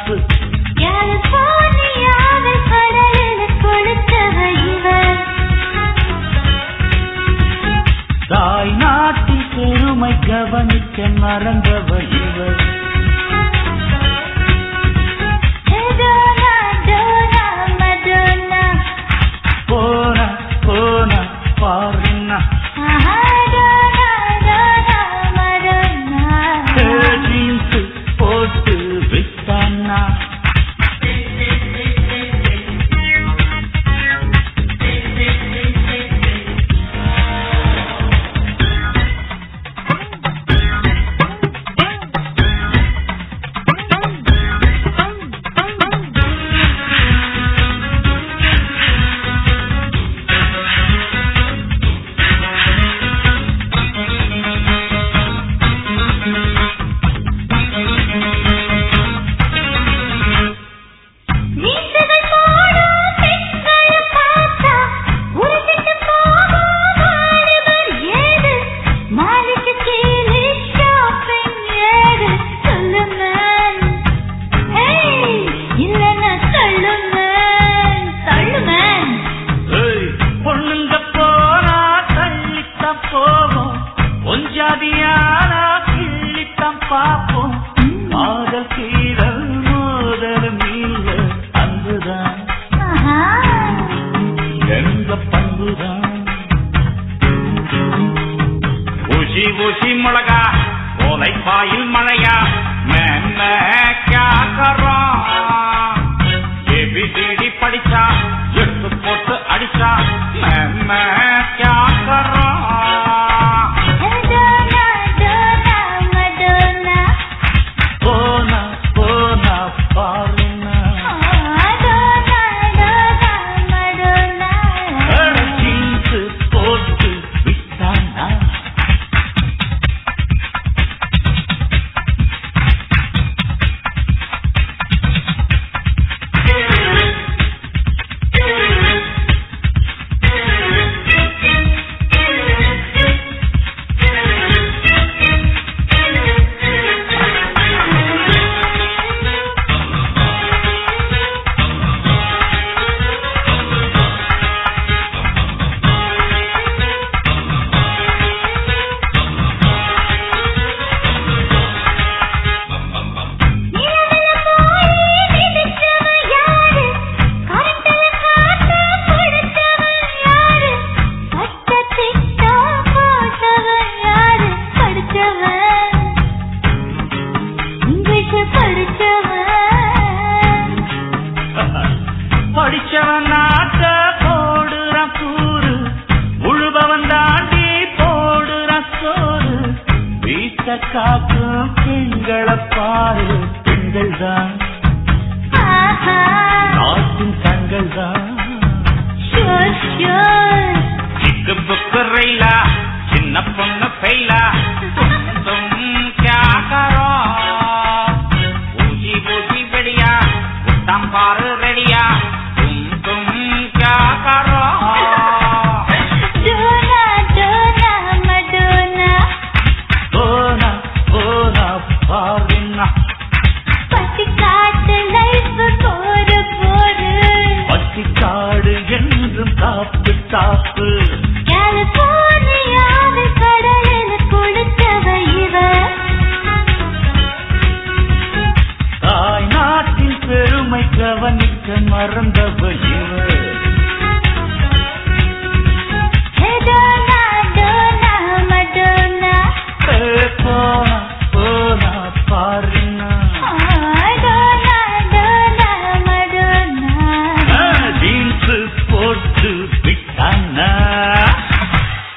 காப்பு கலிபோர்னியாவில் கடலில் கொடுத்தவ இவர் தாய் நாட்டின் பெருமை கவனிக்க மறந்தவ இவர் டோனா டோனா மடோனா போனா போனா பாருன்னா ஆஹா டோனா டோனா மடோனா ஜீன்ஸ் போட்டு விட்டானா வீட்டுகள் போடும் பெண்களை பார்த்தா உருட்டிட்டு போகும் வாலிபர் ஏது மாலிக்கு கீழே ஷாப்பிங் ஏது சொல்லு மேன் ஏய் இல்லைன்னா தள்ளு மேன் தள்ளு மேன் ஏய், பொண்ணுங்க போனா தள்ளித்தான் போவோம் ஒஞ்சாதியானா கிள்ளித்தான் பார்ப்போம் காதல் கீழல் மோதலும் இல்ல அன்புதான் ஆஹா எங்க பண்புதான் ஊசி ஊசி மிளகா கோலைப்பாயில் மழையா மேன்ம கேக்கறோம் ஏபிசிடி படிச்சா எடுத்து போட்டு அடிச்சா மேன்ம கேக்கறோம் டோனா டோனா மடோனா போனா போனா பாருனா டோனா டோனா மடோனா ஜீன்ஸ் போட்டு விட்டானா நிலவுல போய் மிதிச்சவன் யாரு கரண்டல காத்த கொடுத்தவன் யாரு பட்ட திட்டம் போட்டவன் யாரு படிச்சவன் இங்கிலீஷ் படிச்சவன் படிச்சவன் நாட்ட போடுறான் கூறு உழுபவன் தாண்டி போடுறான் சோறு வீட்டை காக்கும் பெண்களை பாரு பெண்கள் தான் ஆஹா நாட்டின் கண்கள் தான் ஷோர் ஷோர் சிக்கு புக்கு ரயிலா சின்ன பொண்ணு ஃபெயிலா தும் क्या करो ஊசி ஊசி வெடியா உத்தம் பாரு ரெடியா தும் தும் क्या करो டோனா டோனா மடோனா போனா போனா பாருன்னா பட்டிக்காட்டு லைஃப் போடு போடு பட்டிக்காடு என்றும் காப்பு காப்பு கலிபோர்னியாவில் கடலில் கொடுத்தவ இவர் தாய் நாட்டின் பெருமை கவனிக்க மறந்தவ இவர்